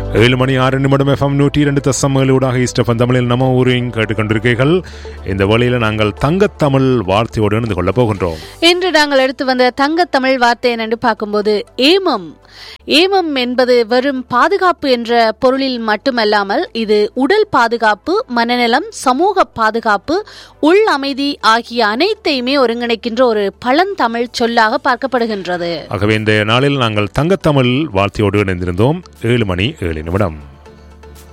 ஏழு மணி ஆறு நிமிடம் எஃப்எம் நூற்றி இரண்டு தசம் ஏழூடாக ஈஸ்டஃபன் தமிழில் நம்ம ஊரையும் கேட்டுக்கொண்டிருக்கீர்கள் இந்த வழியில் நாங்கள் தங்கத்தமிழ் வார்த்தையோடு இணைந்து கொள்ளப் போகின்றோம் இன்று நாங்கள் எடுத்து வந்த தங்கத்தமிழ் வார்த்தை என்னென்று பார்க்கும்போது ஏமம் ஏமம் என்பது வெறும் பாதுகாப்பு என்ற பொருளில் மட்டுமல்லாமல் இது உடல் பாதுகாப்பு மனநலம் சமூக பாதுகாப்பு உள் அமைதி ஆகிய அனைத்தையுமே ஒருங்கிணைக்கின்ற ஒரு பழந்தமிழ் சொல்லாக பார்க்கப்படுகின்றது ஆகவே இந்த நாளில் நாங்கள் தங்கத்தமிழ் வார்த்தையோடு இணைந்திருந்தோம் ஏழு மணி ஏழு நிமிடம்